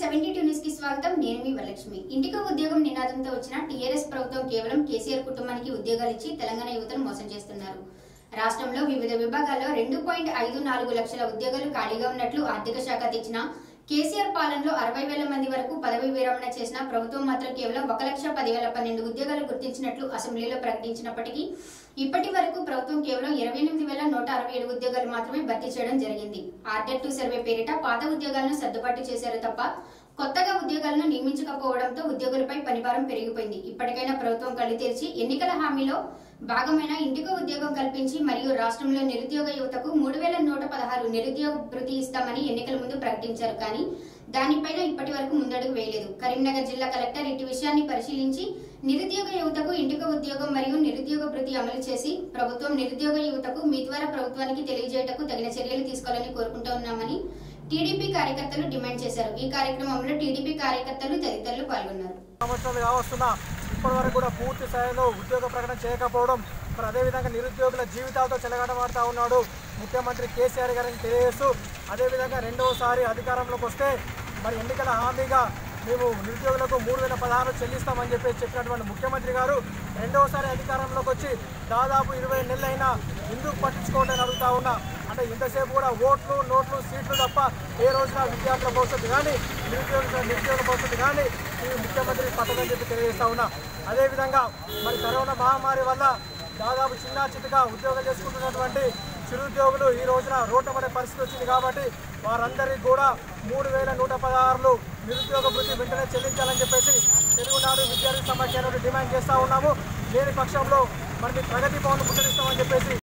seventy two news కి స్వాగతం నేను మీ వరలక్ష్మి ఇంటికి ఉద్యోగం నినాదంతో వచ్చిన టీఆర్ఎస్ ప్రభుత్వం కేవలం కేసీఆర్ కుటుంబానికి ఉద్యోగాలు ఇచ్చి తెలంగాణ యువతను మోసం చేస్తున్నారు రాష్ట్రంలో వివిధ విభాగాల్లో రెండు పాయింట్ ఐదు నాలుగు లక్షల ఉద్యోగాలు ఖాళీగా ఉన్నట్లు ఆర్థిక శాఖ తెచ్చిన కేసీఆర్ పాలనలో అరవై వేల మంది వరకు పదవి విరమణ చేసిన ప్రభుత్వం మాత్రం కేవలం ఒక లక్ష పదివేల పన్నెండు ఉద్యోగాలు గుర్తించినట్లు అసెంబ్లీలో ప్రకటించినప్పటికీ ఇప్పటి వరకు ప్రభుత్వం కేవలం ఇరవై ఎనిమిది వేల నూట అరవై ఏడు ఉద్యోగాలు మాత్రమే భర్తీ చేయడం జరిగింది ఆర్డర్ టు సర్వే పేరిట పాత ఉద్యోగాలను సర్దుబాటు చేశారు తప్ప కొత్తగా ఉద్యోగాలను నియమించకపోవడంతో ఉద్యోగులపై పనిభారం పెరిగిపోయింది ఇప్పటికైనా ప్రభుత్వం కళ్ళు తెరిచి ఎన్నికల హామీలో భాగమైన ఇంటికో ఉద్యోగం కల్పించి మరియు రాష్ట్రంలో నిరుద్యోగ యువతకు మూడు వేల నూట పదహారు నిరుద్యోగ భృతి ఇస్తామని ఎన్నికల ముందు ప్రకటించారు కానీ దానిపైన ఇప్పటి వరకు ముందడుగు వేయలేదు కరీంనగర్ జిల్లా కలెక్టర్ ఇటు విషయాన్ని పరిశీలించి నిరుద్యోగ యువతకు ఇంటికో ఉద్యోగం మరియు నిరుద్యోగ భృతి అమలు చేసి ప్రభుత్వం నిరుద్యోగ యువతకు మీ ద్వారా ప్రభుత్వానికి తెలియజేయటకు తగిన చర్యలు తీసుకోవాలని కోరుకుంటూ ఉన్నామని టీడీపీ కార్యకర్తలు డిమాండ్ చేశారు ఈ కార్యక్రమంలో టీడీపీ కార్యకర్తలు తదితరులు పాల్గొన్నారు సంవత్సరాలు కావస్తున్నా ఇప్పటి వరకు కూడా పూర్తి స్థాయిలో ఉద్యోగ ప్రకటన చేయకపోవడం మరి అదేవిధంగా నిరుద్యోగుల జీవితాలతో చెలగాటమాడుతూ ఉన్నాడు ముఖ్యమంత్రి కేసీఆర్ గారిని తెలియజేస్తూ అదేవిధంగా రెండవసారి అధికారంలోకి వస్తే మరి ఎన్నికల హామీగా మేము నిరుద్యోగులకు మూడు వేల పదహారు చెల్లిస్తామని చెప్పి చెప్పినటువంటి ముఖ్యమంత్రి గారు రెండవసారి అధికారంలోకి వచ్చి దాదాపు ఇరవై నెలలైనా ఎందుకు పట్టించుకోవడం అడుగుతా ఉన్నా అంటే ఇంతసేపు కూడా ఓట్లు నోట్లు సీట్లు తప్ప ఏ రోజున విద్యార్థుల భవిష్యత్తు కానీ నిరుద్యోగ నిరుద్యోగ భవిష్యత్తు కానీ ఈ ముఖ్యమంత్రి పట్టదని చెప్పి తెలియజేస్తా ఉన్నా అదేవిధంగా మరి కరోనా మహమ్మారి వల్ల దాదాపు చిన్న చిన్నగా ఉద్యోగం చేసుకుంటున్నటువంటి చిరుద్యోగులు ఈ రోజున రోడ్డు పడే పరిస్థితి వచ్చింది కాబట్టి వారందరికీ కూడా మూడు వేల నూట పదహారులు నిరుద్యోగ వృత్తి వెంటనే చెల్లించాలని చెప్పేసి తెలుగునాడు విద్యార్థి సమాఖ్య నుండి డిమాండ్ చేస్తూ ఉన్నాము లేని పక్షంలో మరి మీ ప్రగతి భవన్ ముట్టడిస్తామని చెప్పేసి